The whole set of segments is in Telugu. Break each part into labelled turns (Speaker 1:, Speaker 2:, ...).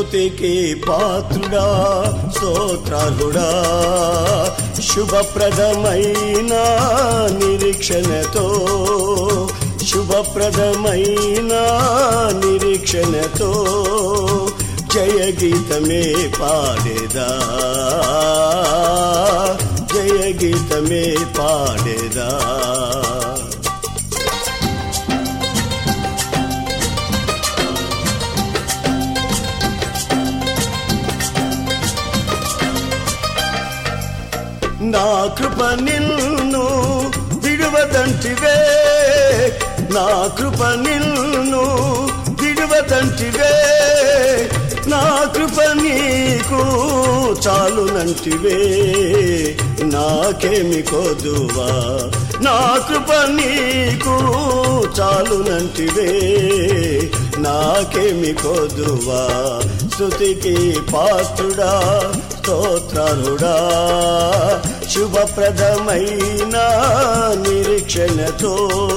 Speaker 1: స్తుతికి పాత్రుడా స్తోత్రాలుడా శుభప్రదమైన నిరీక్షణతో శుభప్రదమైన నిరీక్షణతో జయ గీతమే పాడేదా జయ గీతమే పాడేదా నా కృప నిన్ను విడువదంటివే నా కృప నిన్ను విడువదంటివే నా కృప నీకు చాలునంటివే నాకేమి కొదువా నా కృప నీకు చాలునంటివే నాకేమి కొదువా స్తుతికి పాత్రుడా స్తోత్రాలుడా శుభప్రదమైన నిరీక్షణతో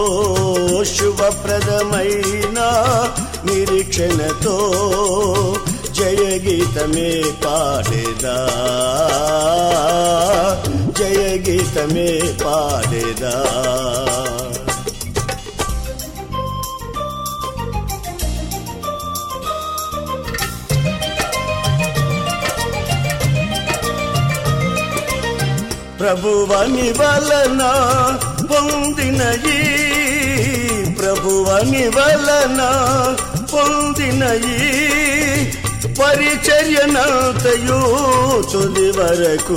Speaker 1: శుభప్రదమైన నిరీక్షణతో జయ గీతమే పాడేదా జయ గీతమే పాడేదా ప్రభువని వలన పొందినయి ప్రభువని వలన పొందినయి పరిచర్యనంతయు తుది వరకు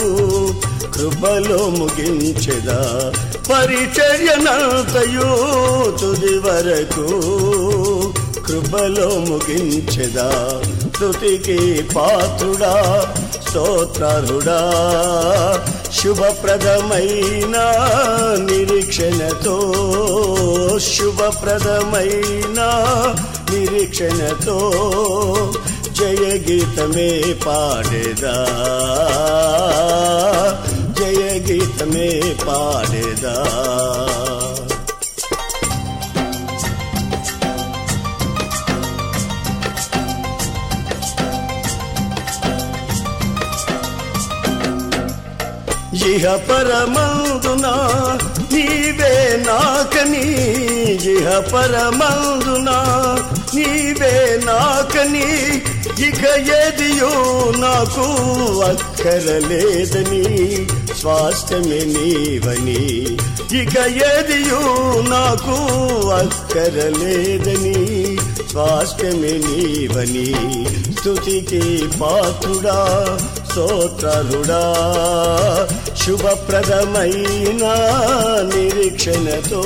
Speaker 1: కృపలో ముగించెదా పరిచర్యనంతయు తుది వరకు కృపలో ముగించెదా స్తుతికి పాత్రుడా స్తోత్రాలుడా శుభప్రదమైన నిరీక్షణతో శుభప్రదమైన నిరీక్షణతో జయ గీతమే పాడేదా జయ గీతమే పాడేదా ఇహ పరమందున నీవే నాకని ఇహ పరమందున నీవే నాకని ఇక ఎదియో నాకు అక్కరలేదని స్వాస్థ్యమే నీవని ఇక ఎదియో నాకు అక్కరలేదని స్వాస్థ్యమే నీవని స్తుతికి పాత్రుడా స్తోత్రుడా శుభప్రదమైన నిరీక్షణతో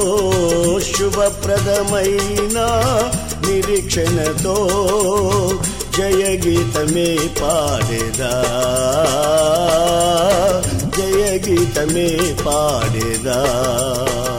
Speaker 1: శుభప్రదమైన నిరీక్షణతో జయ గీతమే పాడేదా జయ గీతమే పాడేదా